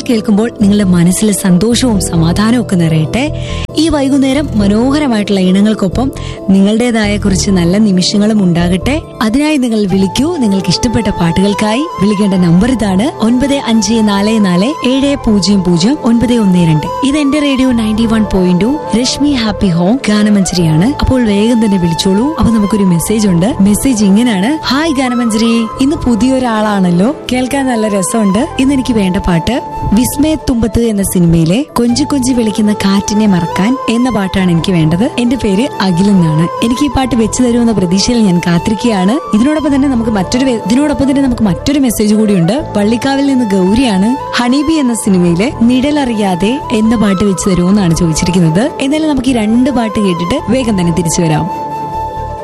കേൾക്കുമ്പോൾ നിങ്ങളുടെ മനസ്സിൽ സന്തോഷവും സമാധാനവും ഒക്കെ നിറയട്ടെ ഈ വൈകുന്നേരം മനോഹരമായിട്ടുള്ള ഇണങ്ങൾക്കൊപ്പം നിങ്ങളുടേതായ കുറച്ച് നല്ല നിമിഷങ്ങളും ഉണ്ടാകട്ടെ അതിനായി നിങ്ങൾ വിളിക്കൂ നിങ്ങൾക്ക് ഇഷ്ടപ്പെട്ട പാട്ടുകൾക്കായി വിളിക്കേണ്ട നമ്പർ ഇതാണ് ഒൻപത് അഞ്ച് നാല് നാല് ഏഴ് പൂജ്യം പൂജ്യം ഒൻപത് ഒന്ന് രണ്ട് ഇത് എന്റെ radio ninety one point two Rashmi happy home ഗാനമഞ്ജരിയാണ് അപ്പോൾ വേഗം തന്നെ വിളിച്ചോളൂ അപ്പൊ നമുക്കൊരു മെസ്സേജ് ഉണ്ട് മെസ്സേജ് ഇങ്ങനെയാണ് ഹായ് ഗാനമഞ്ജരി ഇന്ന് പുതിയൊരാളാണല്ലോ കേൾക്കാൻ നല്ല രസമുണ്ട് ഇന്ന് എനിക്ക് വേണ്ട പാട്ട് വിസ്മയ തുമ്പത്ത് എന്ന സിനിമയിലെ കൊഞ്ചി കൊഞ്ചി വിളിക്കുന്ന കാറ്റിനെ മറക്കാൻ എന്ന പാട്ടാണ് എനിക്ക് വേണ്ടത് എന്റെ പേര് അഖിൽ എന്നാണ് എനിക്ക് ഈ പാട്ട് വെച്ച് തരുമെന്ന പ്രതീക്ഷയിൽ ഞാൻ കാത്തിരിക്കുകയാണ് ഇതിനോടൊപ്പം തന്നെ നമുക്ക് മറ്റൊരു വെ- ഇതിനോടൊപ്പം തന്നെ നമുക്ക് മറ്റൊരു മെസ്സേജ് കൂടിയുണ്ട് പള്ളിക്കാവിൽ നിന്ന് ഗൗരിയാണ് ഹണീബി എന്ന സിനിമയിലെ നിഴലറിയാതെ എന്ന പാട്ട് വെച്ച് തരുമെന്നാണ് ചോദിച്ചിരിക്കുന്നത് എന്നാലും നമുക്ക് ഈ രണ്ട് പാട്ട് കേട്ടിട്ട് വേഗം തന്നെ തിരിച്ചു വരാം